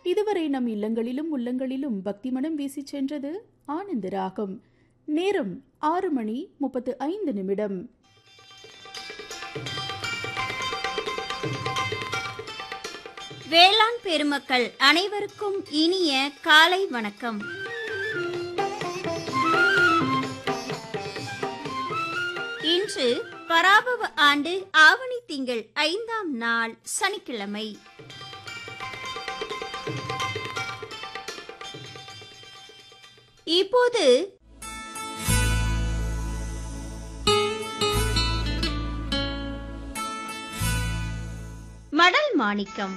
இதுவரை நம் இல்லங்களிலும் உள்ளங்களிலும் பக்தி மனம் வீசிச் சென்றது ஆனந்த ராகம் நேரம் ஆறு மணி முப்பத்து ஐந்து நிமிடம் வேளாண் பெருமக்கள் அனைவருக்கும் இனிய காலை வணக்கம் இன்று பராபவ ஆண்டு ஆவணி திங்கள் ஐந்தாம் நாள் சனிக்கிழமை இப்போது மடல் மாணிக்கம்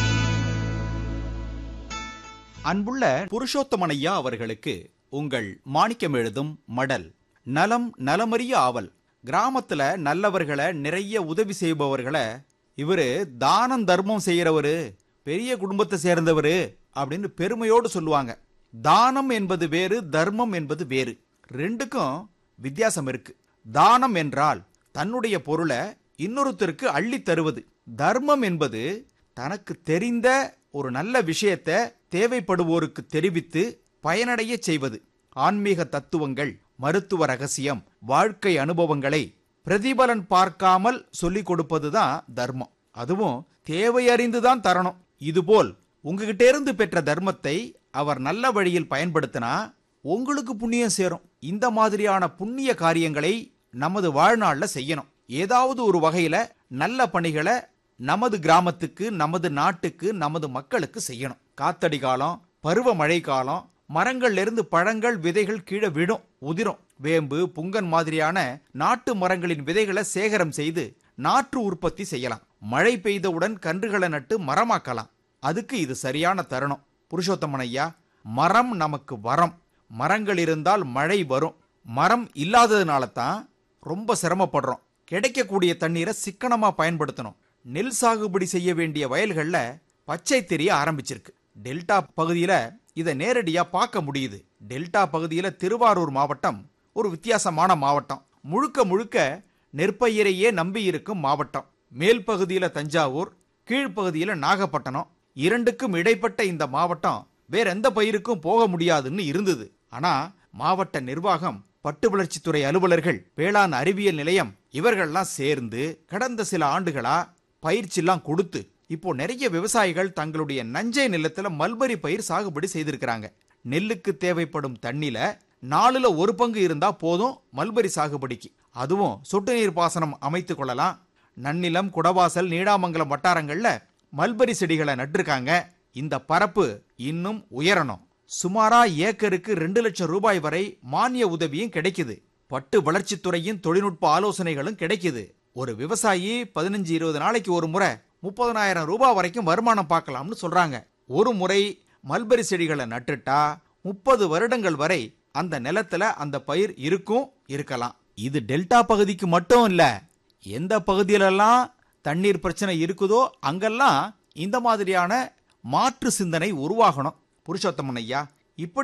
அன்புள்ள புருஷோத்தமனையா அவர்களுக்கு உங்கள் மாணிக்கம் எழுதும் மடல் நலம் நலமறிய ஆவல் கிராமத்துல நல்லவர்களை நிறைய உதவி செய்பவர்களை இவரு தானம் தர்மம் செய்யறவரு பெரிய குடும்பத்தை சேர்ந்தவரு அப்படின்னு பெருமையோடு சொல்லுவாங்க தானம் என்பது வேறு தர்மம் என்பது வேறு ரெண்டுக்கும் வித்தியாசம் இருக்கு தானம் என்றால் தன்னுடைய பொருளை இன்னொருத்தருக்கு அள்ளி தருவது தர்மம் என்பது தனக்கு தெரிந்த ஒரு நல்ல விஷயத்தை தேவைப்படுவோருக்கு தெரிவித்து பயனடைய செய்வது ஆன்மீக தத்துவங்கள் மருத்துவ ரகசியம் வாழ்க்கை அனுபவங்களை பிரதிபலன் பார்க்காமல் சொல்லிக் கொடுப்பதுதான் தர்மம் அதுவும் தேவையறிந்துதான் தரணும் இதுபோல் உங்ககிட்ட இருந்து பெற்ற தர்மத்தை அவர் நல்ல வழியில் பயன்படுத்தினா உங்களுக்கு புண்ணியம் சேரும் இந்த மாதிரியான புண்ணிய காரியங்களை நமது வாழ்நாள்ல செய்யணும் ஏதாவது ஒரு வகையில நல்ல பணிகளை நமது கிராமத்துக்கு நமது நாட்டுக்கு நமது மக்களுக்கு செய்யணும் காத்தடி காலம் பருவ மழை காலம் மரங்கள்ல இருந்து பழங்கள் விதைகள் கீழே விடும் உதிரும் வேம்பு புங்கன் மாதிரியான நாட்டு மரங்களின் விதைகளை சேகரம் செய்து நாற்று உற்பத்தி செய்யலாம் மழை பெய்தவுடன் கன்றுகளை நட்டு மரமாக்கலாம் அதுக்கு இது சரியான தருணம் புருஷோத்தமன் ஐயா மரம் நமக்கு வரம் மரங்கள் இருந்தால் மழை வரும் மரம் இல்லாததுனால தான் ரொம்ப சிரமப்படுறோம் கிடைக்கக்கூடிய தண்ணீரை சிக்கனமா பயன்படுத்தணும் நெல் சாகுபடி செய்ய வேண்டிய வயல்கள்ல பச்சை தெரிய ஆரம்பிச்சிருக்கு டெல்டா பகுதியில இதை நேரடியா பார்க்க முடியுது டெல்டா பகுதியில திருவாரூர் மாவட்டம் ஒரு வித்தியாசமான மாவட்டம் முழுக்க முழுக்க நெற்பயிரையே நம்பி இருக்கும் மாவட்டம் மேல் பகுதியில தஞ்சாவூர் கீழ்ப்பகுதியில நாகப்பட்டினம் இரண்டுக்கும் இடைப்பட்ட இந்த மாவட்டம் வேற எந்த பயிருக்கும் போக முடியாதுன்னு இருந்தது ஆனா மாவட்ட நிர்வாகம் பட்டு வளர்ச்சித்துறை அலுவலர்கள் வேளாண் அறிவியல் நிலையம் இவர்கள்லாம் சேர்ந்து கடந்த சில ஆண்டுகளா பயிற்சிலாம் கொடுத்து இப்போ நிறைய விவசாயிகள் தங்களுடைய நஞ்சை நிலத்துல மல்பரி பயிர் சாகுபடி செய்திருக்கிறாங்க நெல்லுக்கு தேவைப்படும் தண்ணில நாலுல ஒரு பங்கு இருந்தா போதும் மல்பரி சாகுபடிக்கு அதுவும் சொட்டு நீர் பாசனம் அமைத்து கொள்ளலாம் நன்னிலம் குடவாசல் நீடாமங்கலம் வட்டாரங்கள்ல மல்பரி செடிகளை நட்டிருக்காங்க இந்த பரப்பு இன்னும் உயரணும் சுமாரா ஏக்கருக்கு ரெண்டு லட்சம் ரூபாய் வரை மானிய உதவியும் கிடைக்குது பட்டு வளர்ச்சித்துறையின் தொழில்நுட்ப ஆலோசனைகளும் கிடைக்குது ஒரு விவசாயி பதினஞ்சு இருபது நாளைக்கு ஒரு முறை முப்பதனாயிரம் ரூபாய் வரைக்கும் வருமானம் பார்க்கலாம்னு சொல்றாங்க ஒரு முறை மல்பரி செடிகளை நட்டுட்டா முப்பது வருடங்கள் வரை அந்த நிலத்துல அந்த பயிர் இருக்கும் இருக்கலாம் இது டெல்டா பகுதிக்கு மட்டும் இல்ல எந்த பகுதியிலெல்லாம் தண்ணீர் பிரச்சனை இருக்குதோ அங்கெல்லாம் இந்த மாதிரியான மாற்று சிந்தனை உருவாகணும் புருஷோத்தமன் ஐயா இப்படி